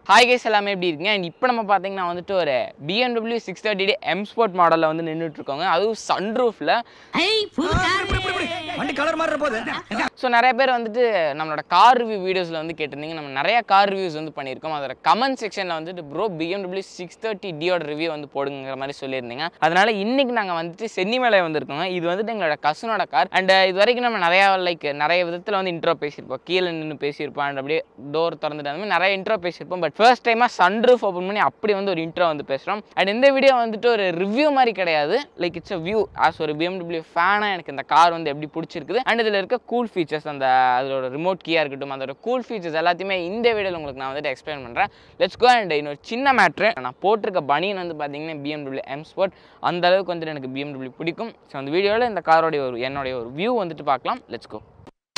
Hi guys எல்லாமே எப்படி இருக்கீங்க அண்ட் இப்போ நம்ம பார்த்தீங்கன்னா வந்துட்டு ஒரு BMW six thirty d M sport மாடலில் வந்து நின்றுட்டு இருக்கோங்க அதுவும் சன்ரூஃபில் வண்டி கலர் மாறுற போது ஸோ நிறைய பேர் வந்துட்டு நம்மளோட கார் ரிவ்யூ வீடியோஸில் வந்து கேட்டிருந்தீங்க நம்ம நிறைய கார் ரிவ்யூஸ் வந்து பண்ணியிருக்கோம் அதோட கமெண்ட் செக்ஷனில் வந்துட்டு ப்ரோ BMW சிக்ஸ் தேர்ட்டி டியோட ரிவ்யூ வந்து போடுங்கிற மாதிரி சொல்லியிருந்தீங்க அதனால இன்னைக்கு நாங்கள் வந்துட்டு சென்னிமலை வந்திருக்கோங்க இது வந்துட்டு எங்களோட கசனோட கார் அண்ட் இது வரைக்கும் நம்ம நிறையா லைக் நிறைய விதத்தில் வந்து இன்ட்ரோ பேசியிருப்போம் கீழே நின்று பேசியிருப்போம் and அப்படியே டோர் திறந்துட்டு அந்த மாதிரி நிறைய இன்ட்ரோ பேசியிருப்போம் பட் ஃபர்ஸ்ட் டைமாக சன்ரூஃப் ஓப்பன் பண்ணி அப்படி வந்து ஒரு இன்ட்ரோ வந்து பேசுகிறோம் அண்ட் இந்த வீடியோ வந்துட்டு ஒரு ரிவ்யூ மாதிரி கிடையாது like it's a view as ஒரு BMW ஃபேனாக எனக்கு இந்த கார் வந்து எப்படி பிடிச்சிருக்குது அண்ட் இதில் இருக்க கூல் ஃபீச்சர்ஸ் அந்த அதோட ரிமோட் கீயாக இருக்கட்டும் அதோட கூல் ஃபீச்சர்ஸ் எல்லாத்தையுமே இந்த வீடியோவில் உங்களுக்கு நான் வந்துட்டு எக்ஸ்பிளைன் பண்ணுறேன் லெட்ஸ் கோ அண்ட் இன்னொரு சின்ன மேட்ரு நான் போட்டிருக்க பனியன் வந்து பார்த்தீங்கன்னா BMW M Sport அந்த அளவுக்கு வந்துட்டு எனக்கு BMW பிடிக்கும் ஸோ அந்த வீடியோவில் இந்த காரோடைய ஒரு என்னுடைய ஒரு வியூ வந்துட்டு பார்க்கலாம் லெட்ஸ் கோ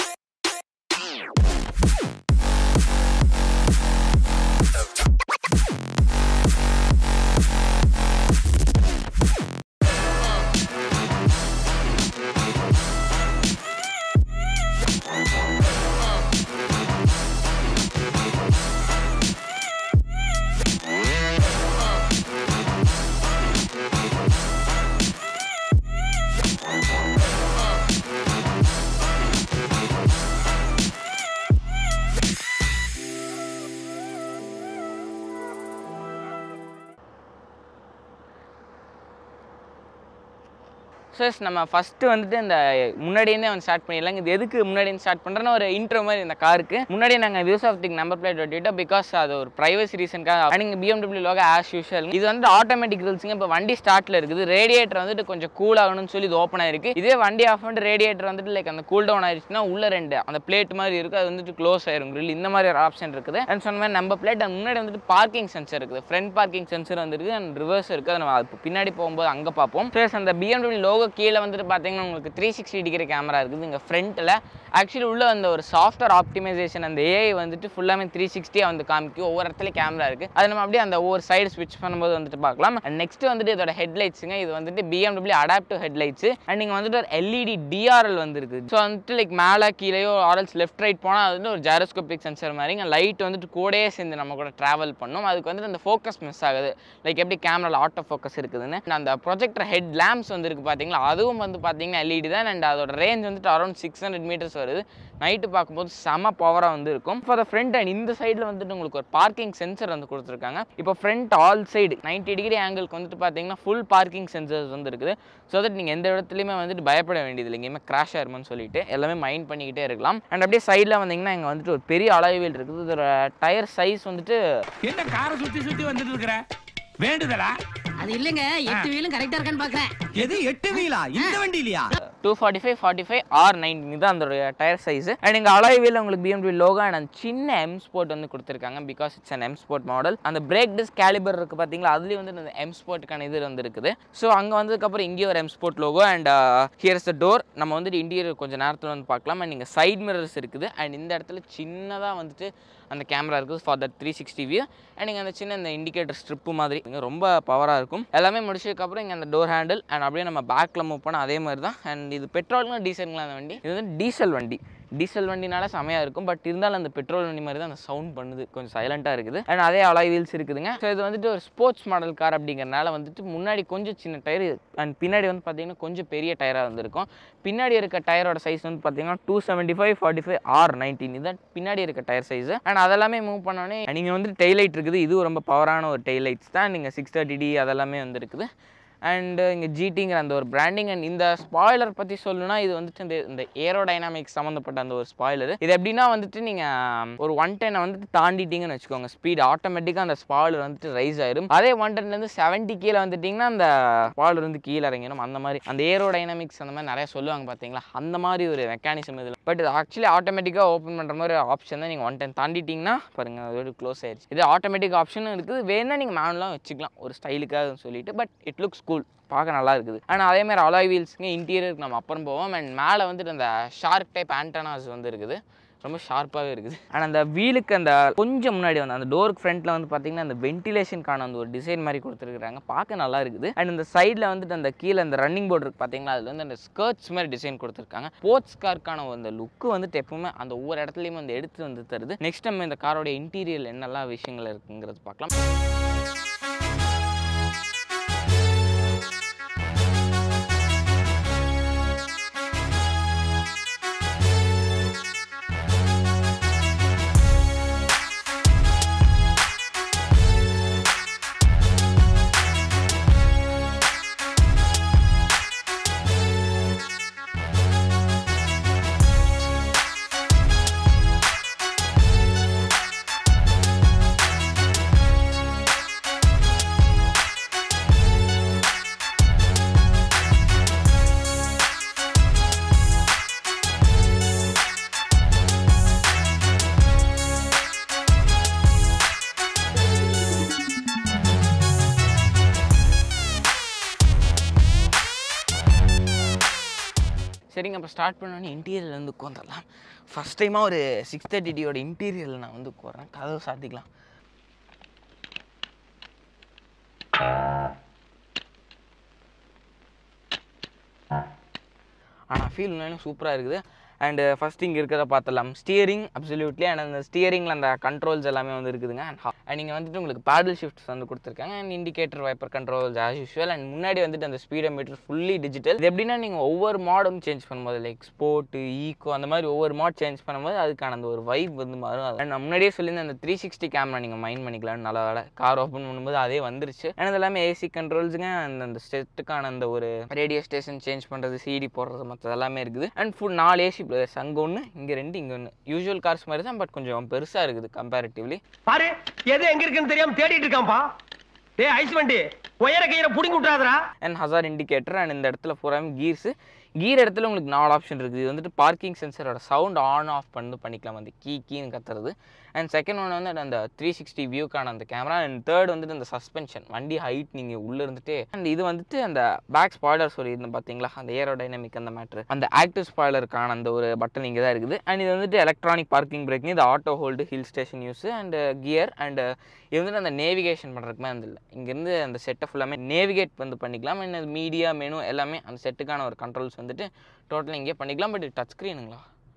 ஸோ நம்ம ஃபஸ்ட்டு வந்துட்டு இந்த முன்னாடியே வந்து ஸ்டார்ட் பண்ணிடலாம் இது எதுக்கு முன்னாடி ஸ்டார்ட் பண்ணுறேன்னா ஒரு இன்ட்ரோ மாதிரி இந்த காருக்கு முன்னாடி நாங்கள் use of thick number plate ஒட்டிட்டோம் பிகாஸ் அது ஒரு ப்ரைவசி ரீசனுக்காக நீங்கள் பிஎம்டபிள்யூ லோக ஆஸ் யூஷுவல் இது வந்து ஆட்டோமேட்டிக் ரூல்ஸுங்க இப்போ வண்டி ஸ்டார்ட்டில் இருக்குது ரேடியேட்டர் வந்துட்டு கொஞ்சம் கூல் ஆகணும்னு சொல்லி இது ஓப்பன் ஆயிருக்கு இதே வண்டி ஆஃப் பண்ணிட்டு ரேடியேட்டர் வந்துட்டு லைக் அந்த கூல் டவுன் ஆயிடுச்சுன்னா உள்ள ரெண்டு அந்த பிளேட் மாதிரி இருக்குது அது வந்துட்டு க்ளோஸ் ஆயிரும் grill இந்த மாதிரி ஒரு ஆப்ஷன் இருக்குது அண்ட் சொன்ன மாதிரி நம்பர் பிளேட் அண்ட் முன்னாடி வந்துட்டு பார்க்கிங் சென்சர் இருக்குது ஃப்ரண்ட் பார்க்கிங் சென்சர் வந்துருக்கு அண்ட் ரிவர்ஸ் இருக்குது அதை நம்ம அது பின்னாடி போகும்போது அங்கே பார்ப்போம் ப்ளஸ் அந்த பிஎம்டபிள்யூ லோகோ கீழே வந்துட்டு பார்த்தீங்கன்னா உங்களுக்கு த்ரீ சிக்ஸ்டி டிகிரி கேமரா இருக்குது இங்கே ஃப்ரண்ட்டில் ஆக்சுவலி உள்ள அந்த ஒரு சாஃப்ட்வேர் ஆப்டிமைசேஷன் அந்த ஏஐ வந்துட்டு ஃபுல்லாமே த்ரீ சிக்ஸ்டியாக வந்து காமிக்கும் ஒவ்வொரு இடத்துல கேமரா இருக்குது அது நம்ம அப்படியே அந்த ஒவ்வொரு சைடு ஸ்விட்ச் பண்ணும்போது வந்துட்டு பார்க்கலாம் அண்ட் நெக்ஸ்ட் வந்துட்டு இதோட ஹெட்லைட்ஸுங்க இது வந்துட்டு பிஎம்டபிள்யூ அடாப்டிவ் ஹெட்லைட்ஸ் அண்ட் நீங்கள் வந்துட்டு ஒரு எல்இடி டிஆர்எல் வந்துருக்கு ஸோ வந்துட்டு லைக் மேலே கீழேயோ ஆர்எல்ஸ் லெஃப்ட் ரைட் போனால் அது வந்து ஒரு ஜாரோஸ்கோபிக் சென்சர் மாதிரி லைட் வந்துட்டு கூடயே சேர்ந்து நம்ம கூட ட்ராவல் பண்ணும் அதுக்கு வந்துட்டு அந்த ஃபோக்கஸ் மிஸ் ஆகுது லைக் எப்படி கேமராவில் ஆட்டோ ஃபோக்கஸ் இருக்குதுன்னு And அந்த ப்ரொஜெக்டர் ஹெட் லேம்ப்ஸ் வந்து இருக்குது பார்த்தீங்களா அதுவும் வந்து பார்த்தீங்கன்னா எல்இடி தான் அண்ட் அதோட ரேஞ்ச் வந்துட்டு அரௌண்ட் சிக்ஸ் ஹண்ட்ரட் மீட்டர்ஸ் வருது நைட்டு பார்க்கும்போது செம பவராக வந்து இருக்கும் ஃபார் த ஃப்ரண்ட் அண்ட் இந்த சைடில் வந்துட்டு உங்களுக்கு ஒரு பார்க்கிங் சென்சர் வந்து கொடுத்துருக்காங்க இப்போ ஃப்ரண்ட் ஆல் சைடு 90 டிகிரி ஆங்கிளுக்கு வந்துட்டு பார்த்தீங்கன்னா ஃபுல் பார்க்கிங் சென்சர்ஸ் வந்து இருக்குது ஸோ தட் நீங்கள் எந்த இடத்துலையுமே வந்துட்டு பயப்பட வேண்டியது இல்லை எங்கேயுமே கிராஷ் ஆயிருமோன்னு சொல்லிட்டு எல்லாமே மைண்ட் பண்ணிக்கிட்டே இருக்கலாம் அண்ட் அப்படியே சைடில் வந்தீங்கன்னா இங்கே வந்துட்டு ஒரு பெரிய அளவில் இருக்குது இதோட டயர் சைஸ் வந்துட்டு என்ன காரை சுத்தி சுத்தி வந்துட்டு இருக்கிற வேண்டுதலா அது இல்லங்க எட்டு வீலும் கரெக்டா இருக்கான்னு பாக்குறேன் எது எட்டு வீலா இந்த வண்டி இல்லையா two forty five forty five R nineteen தான் அந்த டயர் சைஸ் அண்ட் இங்கே அலாய்வில் உங்களுக்கு பிஎம்டபிள்யூ லோகோ அண்ட் அந்த சின்ன எம் ஸ்போர்ட் வந்து கொடுத்துருக்காங்க because it's an M sport model அந்த பிரேக் டிஸ்க் கேலிபர் இருக்குது பார்த்தீங்களா அதுலேயும் வந்து அந்த எம் ஸ்போர்ட்டுக்கான இது வந்து இருக்குது ஸோ அங்கே வந்ததுக்கப்புறம் இங்கேயும் ஒரு M sport logo and here's the door நம்ம வந்துட்டு இன்டீரியர் கொஞ்சம் நேரத்தில் வந்து பார்க்கலாம் அண்ட் இங்கே சைட் மிரர்ஸ் இருக்குது அண்ட் இந்த இடத்துல சின்னதாக வந்துட்டு அந்த கேமரா இருக்குது for that three sixty view and இங்கே அந்த சின்ன இந்த இண்டிகேட்டர் ஸ்ட்ரிப்பு மாதிரி இங்கே ரொம்ப பவராக இருக்கும் எல்லாமே முடிச்சதுக்கப்புறம் இங்கே அந்த டோர் ஹேண்டில் அண்ட் அப்படியே நம்ம பேக்கில் மூவ் பண்ணால் அதே மாதிரி தான் அண்ட் இது பெட்ரோலுங்க டீசலுங்களா அந்த வண்டி இது வந்து டீசல் வண்டி டீசல் வண்டினால செமையாக இருக்கும் பட் இருந்தாலும் அந்த பெட்ரோல் வண்டி மாதிரி தான் அந்த சவுண்ட் பண்ணுது கொஞ்சம் சைலண்ட்டாக இருக்குது அண்ட் அதே அலாய் வீல்ஸ் இருக்குதுங்க ஸோ இது வந்துட்டு ஒரு ஸ்போர்ட்ஸ் மாடல் கார் அப்படிங்கிறனால வந்துட்டு முன்னாடி கொஞ்சம் சின்ன டயர் அண்ட் பின்னாடி வந்து பார்த்தீங்கன்னா கொஞ்சம் பெரிய டயராக வந்துருக்கும் பின்னாடி இருக்க டயரோட சைஸ் வந்து பார்த்தீங்கன்னா two seventy five forty five R nineteen இதுதான் பின்னாடி இருக்க டயர் சைஸ் அண்ட் அதெல்லாமே மூவ் பண்ணோன்னே நீங்கள் வந்து டெய்லைட் இருக்குது இதுவும் ரொம்ப பவரான ஒரு டெய்லைட்ஸ் தான் நீங்கள் சிக்ஸ் தேர்ட்டி டி அதெல்லாமே வந்து இருக்குது அண்டு இங்கே ஜிடிங்கிற அந்த ஒரு பிராண்டிங் அண்ட் இந்த ஸ்பாய்லர் பற்றி சொல்லணும்னா இது வந்துட்டு இந்த இந்த ஏரோடைனாமிக்ஸ் சம்மந்தப்பட்ட அந்த ஒரு ஸ்பாய்லர் இது எப்படின்னா வந்துட்டு நீங்கள் ஒரு ஒன் டென்னை வந்துட்டு தாண்டிட்டீங்கன்னு வச்சுக்கோங்க ஸ்பீட் ஆட்டோமேட்டிக்காக அந்த ஸ்பாய்லர் வந்துட்டு ரைஸ் ஆயிரும் அதே ஒன் டென்லேருந்து செவன்ட்டி கீழே வந்துட்டிங்கன்னா அந்த ஸ்பாய்லர் வந்து கீழே இறங்கிடும் அந்த மாதிரி அந்த ஏரோடைனாமிக்ஸ் அந்த மாதிரி நிறைய சொல்லுவாங்க பார்த்தீங்களா அந்த மாதிரி ஒரு மெக்கானிசம் இதில் பட் இது ஆக்சுவலி ஆட்டோமேட்டிக்காக ஓப்பன் பண்ணுற மாதிரி ஆப்ஷன் தான் நீங்கள் ஒன் டென் தாண்டிட்டிங்கன்னா பாருங்கள் அதோட க்ளோஸ் ஆயிடுச்சு இது ஆட்டோமேட்டிக் ஆப்ஷனும் இருக்குது வேணால் நீங்கள் மேனுவலாக வச்சுக்கலாம் ஒரு ஸ்டைலுக்காக சொல்லிட்டு பட் இட் லுக்ஸ் கூல் பார்க்க நல்லா இருக்குது ஆனால் அதே மாதிரி அலாய் வீல்ஸுங்க இன்டீரியருக்கு நம்ம அப்புறம் போவோம் அண்ட் மேலே வந்துட்டு அந்த ஷார்க் டைப் ஆண்டனாஸ் வந்து இருக்குது ரொம்ப ஷார்ப்பாகவே இருக்குது ஆனால் அந்த வீலுக்கு அந்த கொஞ்சம் முன்னாடி வந்து அந்த டோருக்கு ஃப்ரண்ட்டில் வந்து பார்த்தீங்கன்னா அந்த வென்டிலேஷனுக்கான அந்த ஒரு டிசைன் மாதிரி கொடுத்துருக்காங்க பார்க்க நல்லா இருக்குது அண்ட் இந்த சைடில் வந்துட்டு அந்த கீழே அந்த ரன்னிங் போர்டு இருக்கு பார்த்தீங்களா அதில் வந்து அந்த ஸ்கர்ட்ஸ் மாதிரி டிசைன் கொடுத்துருக்காங்க ஸ்போர்ட்ஸ் காருக்கான அந்த லுக்கு வந்துட்டு எப்பவுமே அந்த ஒவ்வொரு இடத்துலையும் வந்து எடுத்து வந்து தருது நெக்ஸ்ட் நம்ம இந்த காரோட இன்டீரியர் என்னெல்லாம் விஷயங்கள் இருக்குங்கிறது பார்க்கலாம் சரிங்க அப்போ ஸ்டார்ட் பண்ணோன்னே இன்டீரியரில் வந்து உட்காந்துடலாம் ஃபஸ்ட் டைமாக ஒரு சிக்ஸ் தேர்ட்டி டியோட இன்டீரியரில் நான் வந்து உட்காறேன் கதவை சாத்திக்கலாம் ஆனால் ஃபீல் உண்மையிலும் சூப்பராக இருக்குது அண்டு ஃபஸ்ட் இங்கே இருக்கிறத பார்த்துடலாம் ஸ்டியரிங் அப்சல்யூட்லி அண்ட் அந்த ஸ்டியரிங்கில் அந்த கண்ட்ரோல்ஸ் எல்லாமே வந்து இருக்குதுங்க அண்ட் நீங்கள் வந்துட்டு உங்களுக்கு பேடல் ஷிஃப்ட்ஸ் வந்து கொடுத்துருக்காங்க and indicator wiper controls as usual and முன்னாடி வந்துட்டு அந்த ஸ்பீடோமீட்டர் ஃபுல்லி டிஜிட்டல் இது எப்படின்னா நீங்கள் ஒவ்வொரு மாடும் சேஞ்ச் பண்ணும்போது லைக் ஸ்போர்ட்டு ஈக்கோ அந்த மாதிரி ஒவ்வொரு மாட் சேஞ்ச் பண்ணும்போது அதுக்கான அந்த ஒரு வைப் வந்து மாறும் அண்ட் நான் முன்னாடியே சொல்லியிருந்தேன் அந்த த்ரீ சிக்ஸ்டி கேமரா நீங்கள் மைண்ட் பண்ணிக்கலாம்னு நல்ல வேலை கார் ஓப்பன் பண்ணும்போது அதே வந்துருச்சு அண்ட் அது எல்லாமே ஏசி கண்ட்ரோல்ஸுங்க அந்த அந்த செட்டுக்கான அந்த ஒரு ரேடியோ ஸ்டேஷன் சேஞ்ச் பண்ணுறது சிடி போடுறது மற்றது எல்லாமே இருக்குது அண்ட் ஃபுல் நாலு ஏசி பிளேயர்ஸ் அங்கே ஒன்று இங்கே ரெண்டு இங்கே ஒன்று யூஷுவல் கார்ஸ் மாதிரி தான் பட் கொஞ்சம் பெருசாக இருக்குது கம்பேரிட்டிவ்லி பாரு எது எங்க இருக்குன்னு தெரியாம தேடிட்டு இருக்கான்பா டேய் ஐஸ் வண்டி உயர கையில புடிங்கி விட்டுறாதடா அண்ட் ஹசார் இண்டிகேட்டர் அண்ட் இந்த இடத்துல பூராமே கீர்ஸு கீர் இடத்துல உங்களுக்கு நாலு ஆப்ஷன் இருக்குது இது வந்துட்டு பார்க்கிங் சென்சரோட சவுண்ட் ஆன் ஆஃப் பண்ணி பண்ணிக்கலாம் வந்து கீ கீன்னு கத்துறது அண்ட் செகண்ட் ஒன் வந்து அந்த த்ரீ சிக்ஸ்டி வியூக்கான அந்த கேமரா அண்ட் தேர்ட் வந்துட்டு அந்த சஸ்பென்ஷன் வண்டி ஹைட் நீங்கள் உள்ளே இருந்துட்டு அண்ட் இது வந்துட்டு அந்த பேக் ஸ்பாய்லர் சொல்லியிருந்தேன் பார்த்தீங்களா அந்த ஏரோ டைனமிக் அந்த மேட்ரு அந்த ஆக்டிவ் ஸ்பாய்லருக்கான அந்த ஒரு பட்டன் இங்கே தான் இருக்குது அண்ட் இது வந்துட்டு எலக்ட்ரானிக் பார்க்கிங் பிரேக்கிங் இது auto hold hill station use and gear and இது வந்துட்டு அந்த நேவிகேஷன் பண்ணுறதுக்குமே அந்த இல்லை இங்கேருந்து அந்த செட்டை ஃபுல்லாமே நேவிகேட் வந்து பண்ணிக்கலாம் அண்ட் மீடியா மெனு எல்லாமே அந்த செட்டுக்கான ஒரு கண்ட்ரோல்ஸ் வந்துட்டு டோட்டலாக இங்கே பண்ணிக்கலாம் பட் டச் ஸ்க்ரீனுங்களா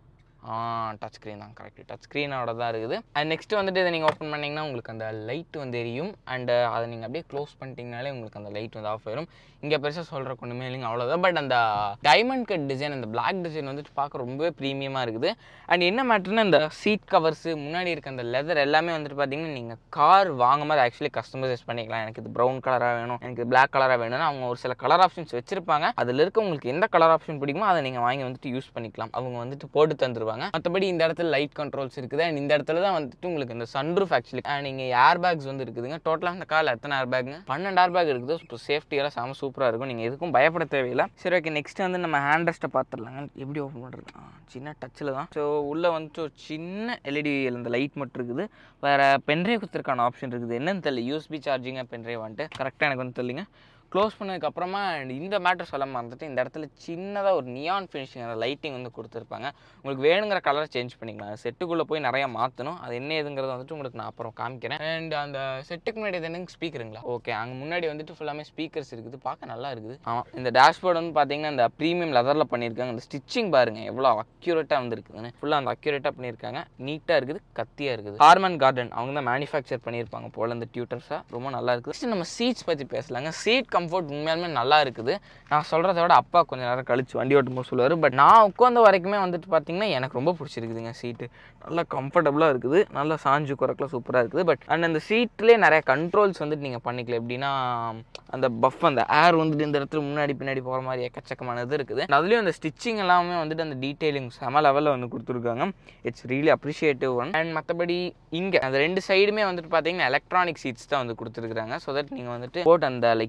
ஆ டச் ஸ்க்ரீன் தான் கரெக்ட் டச் ஸ்க்ரீனோட தான் இருக்குது அண்ட் நெக்ஸ்ட் வந்துட்டு இதை நீங்கள் ஓப்பன் பண்ணிங்கன்னா உங்களுக்கு அந்த லைட் வந்து எரியும் அண்ட் அதை நீங்கள் அப்படியே க்ளோஸ் பண்ணிட்டீங்கனாலே உங்களுக்கு அந்த லைட் வந்து ஆஃப் ஆயிரும் இங்கே பெருசாக சொல்கிற ஒன்றுமே இல்லைங்க அவ்வளோதான் பட் அந்த டைமண்ட் கட் டிசைன் அந்த பிளாக் டிசைன் வந்துட்டு பார்க்க ரொம்பவே ப்ரீமியமாக இருக்குது அண்ட் என்ன மேட்டர்னா இந்த சீட் கவர்ஸு முன்னாடி இருக்க அந்த லெதர் எல்லாமே வந்துட்டு பார்த்தீங்கன்னா நீங்கள் கார் வாங்கும்போது ஆக்சுவலி கஸ்டமைஸ் பண்ணிக்கலாம் எனக்கு இது ப்ரௌன் கலராக வேணும் எனக்கு பிளாக் கலராக வேணும்னா அவங்க ஒரு சில கலர் ஆப்ஷன்ஸ் வச்சிருப்பாங்க அதில் இருக்க உங்களுக்கு எந்த கலர் ஆப்ஷன் பிடிக்குமோ அதை நீங்கள் வாங்கி வந்துட்டு யூஸ் பண்ணிக்கலாம் அவங்க வந்துட்டு போட்டு தந்துருவாங்க மற்றபடி இந்த இடத்துல லைட் கண்ட்ரோல்ஸ் இருக்குது அண்ட் இந்த இடத்துல தான் வந்துட்டு உங்களுக்கு இந்த சன்ரூஃப் ஆக்சுவலி நீங்கள் ஏர் பேக்ஸ் வந்து இருக்குதுங்க டோட்டலாக இந்த காரில் எத்தனை ஏர் பேக்குங்க பன்னெண்டு ஏர் பேக் இருக்குது ஸோ சேஃப்டியெல்லாம் செம சூப்பராக இருக்கும் நீங்கள் எதுக்கும் பயப்பட தேவையில்லை சரி ஓகே நெக்ஸ்ட் வந்து நம்ம ஹேண்ட் ரெஸ்ட்டை பார்த்துடலாங்க எப்படி ஓப்பன் பண்ணுறது ஆ, சின்ன டச்சில் தான் ஸோ உள்ளே வந்துட்டு ஒரு சின்ன எல்இடி இந்த லைட் மட்டும் இருக்குது வேறு பென்ட்ரைவ் குத்துறதுக்கான ஆப்ஷன் இருக்குது என்னன்னு தெரியல யூஎஸ்பி சார்ஜிங்காக பென்ட்ரைவ் வந்துட்டு கரெக்டாக எனக்கு வந்து தெரியலங்க க்ளோஸ் பண்ணதுக்கப்புறமா இந்த மேட்டர் சொல்ல மறந்துட்டு இந்த இடத்துல சின்னதாக ஒரு நியான் ஃபினிஷிங் அந்த லைட்டிங் வந்து கொடுத்துருப்பாங்க உங்களுக்கு வேணுங்கிற கலர் சேஞ்ச் பண்ணிக்கலாம் செட்டுக்குள்ளே போய் நிறையா மாற்றணும் அது என்ன ஏதுங்கிறத வந்துட்டு உங்களுக்கு நான் அப்புறம் காமிக்கிறேன் அண்ட் அந்த செட்டுக்கு முன்னாடி இது என்னங்க ஸ்பீக்கருங்களா ஓகே அங்கே முன்னாடி வந்துட்டு ஃபுல்லாமே ஸ்பீக்கர்ஸ் இருக்குது பார்க்க நல்லா இருக்குது ஆமாம் இந்த டேஷ்போர்டு வந்து பார்த்தீங்கன்னா இந்த ப்ரீமியம் லெதரில் பண்ணியிருக்காங்க இந்த ஸ்டிச்சிங் பாருங்க எவ்வளோ அக்யூரேட்டாக வந்துருக்குதுன்னு ஃபுல்லாக அந்த அக்யூரேட்டாக பண்ணியிருக்காங்க நீட்டாக இருக்குது கத்தியாக இருக்குது ஹார்மன் கார்டன் அவங்க தான் மேனுஃபேக்சர் பண்ணியிருப்பாங்க போல இந்த டியூட்டர்ஸாக ரொம்ப நல்லா இருக்குது Next நம்ம சீட்ஸ் பற்றி பேசலாங்க சீட் கம்ஃபர்ட் உண்மையாலுமே நல்லா இருக்குது நான் சொல்கிறத விட அப்பா கொஞ்ச நேரம் கழிச்சு வண்டி ஓட்டும் போது சொல்லுவார் பட் நான் உட்காந்த வரைக்குமே வந்துட்டு பார்த்தீங்கன்னா எனக்கு ரொம்ப பிடிச்சிருக்குதுங்க சீட்டு நல்லா கம்ஃபர்டபுளாக இருக்குது நல்லா சாஞ்சு குறைக்கலாம் சூப்பராக இருக்குது பட் அண்ட் அந்த சீட்லேயே நிறைய கண்ட்ரோல்ஸ் வந்துட்டு நீங்கள் பண்ணிக்கலாம் எப்படின்னா அந்த பஃப் அந்த ஏர் வந்துட்டு இந்த இடத்துல முன்னாடி பின்னாடி போகிற மாதிரி எக்கச்சக்கமான இது இருக்குது And அதுலேயும் அந்த ஸ்டிச்சிங் எல்லாமே வந்துட்டு அந்த டீட்டெயிலிங் செம லெவலில் வந்து கொடுத்துருக்காங்க it's really appreciative one and மற்றபடி இங்கே அந்த ரெண்டு சைடுமே வந்துட்டு பார்த்தீங்கன்னா எலக்ட்ரானிக் சீட்ஸ் தான் வந்து கொடுத்துருக்காங்க ஸோ தட் நீங்கள் வந்துட்டு போட்டு அந்த லைக் இழுக்க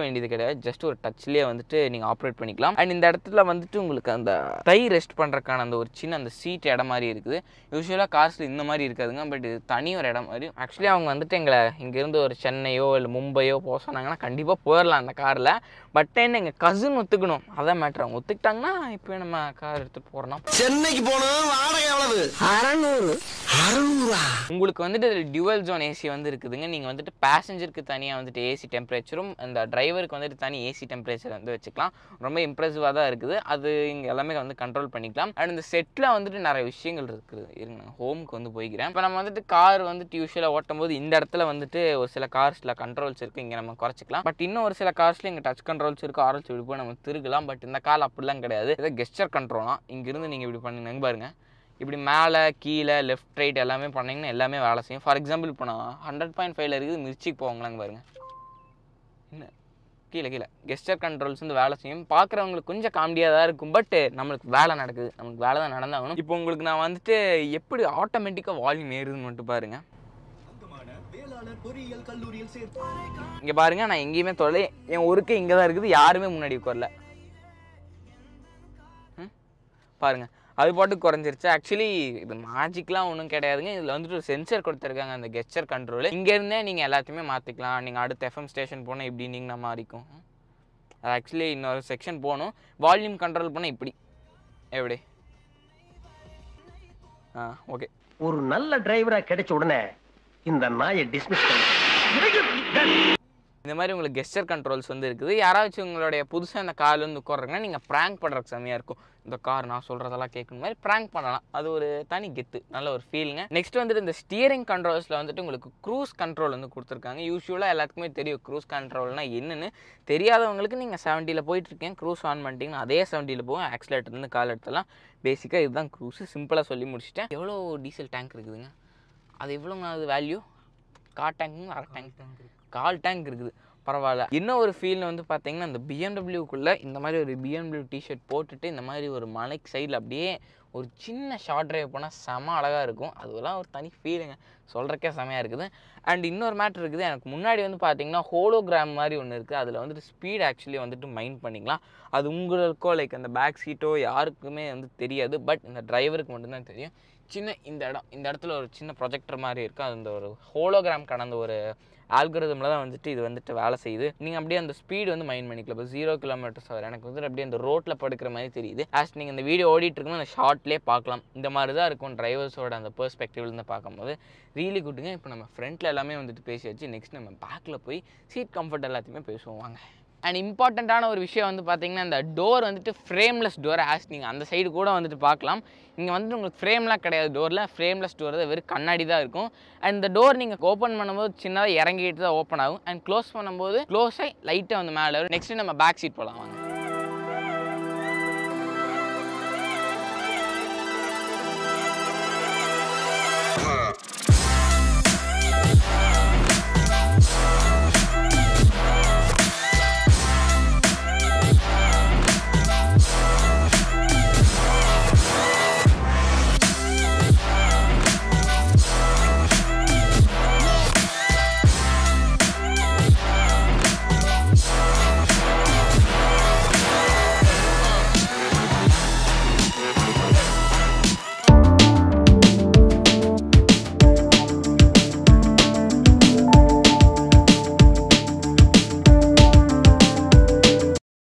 வேண்டியது கிடையாது ஜஸ்ட் ஒரு டச்லேயே வந்துட்டு நீங்கள் ஆப்ரேட் பண்ணிக்கலாம் அண்ட் இந்த இடத்துல வந்துட்டு உங்களுக்கு அந்த தை ரெஸ்ட் பண்ணுறதுக்கான அந்த ஒரு சின்ன அந்த சீட் இடம் மாதிரி இருக்குது யூஸ்வலாக கார்ஸில் இந்த மாதிரி இருக்காதுங்க பட் இது தனி ஒரு இடம் மாதிரி ஆக்சுவலி அவங்க வந்துட்டு எங்களை இங்கேருந்து ஒரு சென்னையோ இல்லை மும்பையோ போக சொன்னாங்கன்னா கண்டிப்பாக போயிடலாம் அந்த காரில் பட் என்ன எங்கள் கசின் ஒத்துக்கணும் அதான் மேட்ரு அவங்க ஒத்துக்கிட்டாங்கன்னா இப்போ நம்ம கார் எடுத்துகிட்டு போகிறோம்னா சென்னைக்கு போனோம் வாடகை எவ்வளவு அறநூறு அறநூறா உங்களுக்கு வந்துட்டு இதில் டியூவல் ஜோன் ஏசி வந்து இருக்குதுங்க நீங்கள் வந்துட்டு பேசஞ்சருக்கு தனியாக வந்துட்டு ஏசி டெம்பரேச்சரும் அந்த டிரைவருக்கு வந்துட்டு தனி ஏசி டெம்பரேச்சர் வந்து வச்சுக்கலாம் ரொம்ப இம்ப்ரெசிவாக தான் இருக்குது அது இங்கே எல்லாமே வந்து கண்ட்ரோல் பண்ணிக்கலாம் அண்ட் இந்த செட்டில் வந்துட்டு நிறைய விஷயங்கள் இருக்குது இருங்க நான் ஹோமுக்கு வந்து போய்க்கிறேன் இப்போ நம்ம வந்துட்டு கார் வந்துட்டு யூஸ்வலாக ஓட்டும் போது இந்த இடத்துல வந்துட்டு ஒரு சில கார்ஸில் கண்ட்ரோல்ஸ் இருக்குது இங்கே நம்ம குறைச்சிக்கலாம் பட் இன்னும் ஒரு சில கார்ஸில் இங்கே டச் கண்ட்ரோல்ஸ் இருக்குது ஆரல்ஸ் இப்படி போய் நம்ம திருக்கலாம் பட் இந்த கார் அப்படிலாம் கிடையாது இதை கெஸ்டர் கண்ட்ரோலாம் இங்கிருந்து நீங்கள் இப்படி பண்ணுங்க பாருங்க இப்படி மேலே கீழே லெஃப்ட் ரைட் எல்லாமே பண்ணிங்கன்னா எல்லாமே வேலை செய்யும் ஃபார் எக்ஸாம்பிள் இப்போ நான் ஹண்ட்ரட் பாயிண்ட் ஃபைவ்ல இருக்குது மிர்ச்சிக்கு போவாங்களாங்க பாருங்க என்ன கீழே கீழே கெஸ்டர் கண்ட்ரோல்ஸ் வந்து வேலை செய்யும் பார்க்குறவங்களுக்கு கொஞ்சம் காமெடியாக தான் இருக்கும் பட் நம்மளுக்கு வேலை நடக்குது நம்மளுக்கு வேலை தான் நடந்தாகணும் இப்போ உங்களுக்கு நான் வந்துட்டு எப்படி ஆட்டோமேட்டிக்காக வால்யூம் ஏறுதுன்னு மட்டும் பாருங்க இங்கே பாருங்க நான் எங்கேயுமே தொலை என் ஒருக்கு இங்கே தான் இருக்குது யாருமே முன்னாடி உட்காரல ம்? பாருங்க அது பாட்டுக்கு குறைஞ்சிருச்சு ஆக்சுவலி இது மேஜிக்லாம் ஒன்றும் கிடையாதுங்க இதில் வந்துட்டு ஒரு சென்சர் கொடுத்துருக்காங்க அந்த கெஸ்டர் கண்ட்ரோல் இங்கேருந்தே நீங்கள் எல்லாத்தையுமே மாற்றிக்கலாம் நீங்கள் அடுத்த எஃப்எம் ஸ்டேஷன் போனால் இப்படி நீங்கள் மாறிக்கும் அது ஆக்சுவலி இன்னொரு செக்ஷன் போகணும் வால்யூம் கண்ட்ரோல் பண்ணால் இப்படி எப்படி ஆ ஓகே ஒரு நல்ல டிரைவரா கிடைச்ச உடனே இந்த நாயை டிஸ்மிஸ் பண்ணு இந்த மாதிரி உங்களுக்கு கெஸ்டர் கண்ட்ரோல்ஸ் வந்து இருக்குது யாராச்சும் உங்களுடைய புதுசாக இந்த கார்ல வந்து உட்காருங்கன்னா நீங்கள் ப்ராங்க் பண்ணுறதுக்கு செம்மையாக இருக்கும் இந்த கார் நான் சொல்கிறதெல்லாம் கேட்கணும் மாதிரி ப்ராங்க் பண்ணலாம் அது ஒரு தனி கெத்து நல்ல ஒரு ஃபீலுங்க நெக்ஸ்ட் வந்துட்டு இந்த ஸ்டியரிங் கண்ட்ரோல்ஸில் வந்துட்டு உங்களுக்கு க்ரூஸ் கண்ட்ரோல் வந்து கொடுத்துருக்காங்க யூஸ்வலாக எல்லாத்துக்குமே தெரியும் க்ரூஸ் கண்ட்ரோல்னால் என்னன்னு தெரியாதவங்களுக்கு நீங்கள் செவன்ட்டியில் போயிட்டுருக்கேன் க்ரூஸ் ஆன் பண்ணிட்டீங்கன்னா அதே செவன்ட்டியில் போகும் ஆக்சிலேட்டர்லேருந்து கால் எடுத்துலாம் பேசிக்காக இதுதான் க்ரூஸு சிம்பிளாக சொல்லி முடிச்சிட்டேன் எவ்வளோ டீசல் டேங்க் இருக்குதுங்க அது எவ்வளோங்க அது வேல்யூ கார் டேங்க்குங்க அரை டேங்க் கால் டேங்க் இருக்குது பரவாயில்ல இன்னும் ஒரு ஃபீல் வந்து பார்த்தீங்கன்னா இந்த பிஎம்டபிள்யூக்குள்ளே இந்த மாதிரி ஒரு பிஎம்டபிள்யூ டிஷர்ட் போட்டுட்டு இந்த மாதிரி ஒரு மலைக்கு சைடில் அப்படியே ஒரு சின்ன ஷார்ட் டிரைவ் போனால் செம அழகாக இருக்கும் அதுவெல்லாம் ஒரு தனி ஃபீலுங்க சொல்கிறக்கே செமையாக இருக்குது அண்ட் இன்னொரு மேட்ரு இருக்குது எனக்கு முன்னாடி வந்து பார்த்தீங்கன்னா ஹோலோகிராம் மாதிரி ஒன்று இருக்குது அதில் வந்துட்டு ஸ்பீட் ஆக்சுவலி வந்துட்டு மைண்ட் பண்ணிக்கலாம் அது உங்களுக்கோ லைக் அந்த பேக் சீட்டோ யாருக்குமே வந்து தெரியாது பட் இந்த டிரைவருக்கு மட்டும்தான் தெரியும் சின்ன இந்த இடம் இந்த இடத்துல ஒரு சின்ன ப்ரொஜெக்டர் மாதிரி இருக்குது அது அந்த ஒரு ஹோலோகிராம் கடந்த ஒரு ஆல்கரிதமில் தான் வந்துட்டு இது வந்துட்டு வேலை செய்யுது நீங்கள் அப்படியே அந்த ஸ்பீடு வந்து மைண்ட் பண்ணிக்கலாம் இப்போ ஜீரோ கிலோமீட்டர்ஸ் ஆகும் எனக்கு வந்துட்டு அப்படியே அந்த ரோட்டில் படுக்கிற மாதிரி தெரியுது ஆஸ் நீங்கள் இந்த வீடியோ ஓடிட்டு இருக்கும்போது அந்த ஷார்ட்லேயே பார்க்கலாம் இந்த மாதிரி தான் இருக்கும் டிரைவர்ஸோட அந்த பெர்ஸ்பெக்டிவ்லேருந்து பார்க்கும்போது ரீலி குட்டுங்க இப்போ நம்ம ஃப்ரண்ட்டில் எல்லாமே வந்துட்டு பேசியாச்சு நெக்ஸ்ட் நம்ம பேக்கில் போய் சீட் கம்ஃபர்ட் எல்லாத்தையுமே பேசுவோம் வாங்க அண்ட் இம்பார்ட்டண்ட்டான ஒரு விஷயம் வந்து பார்த்தீங்கன்னா இந்த டோர் வந்துட்டு ஃப்ரேம்லெஸ் டோர் ஆஸ் நீங்கள் அந்த சைடு கூட வந்துட்டு பார்க்கலாம் இங்கே வந்துட்டு உங்களுக்கு ஃப்ரேம்லாம் கிடையாது டோரில் ஃப்ரேம்லெஸ் டோர் தான் வெறும் கண்ணாடி தான் இருக்கும் அண்ட் இந்த டோர் நீங்கள் ஓப்பன் பண்ணும்போது சின்னதாக இறங்கிட்டு தான் ஓப்பன் ஆகும் அண்ட் க்ளோஸ் பண்ணும்போது க்ளோஸ் ஆகி லைட்டாக வந்து மேலே வரும் நெக்ஸ்ட் நம்ம பேக் சீட் போகலாம் வாங்க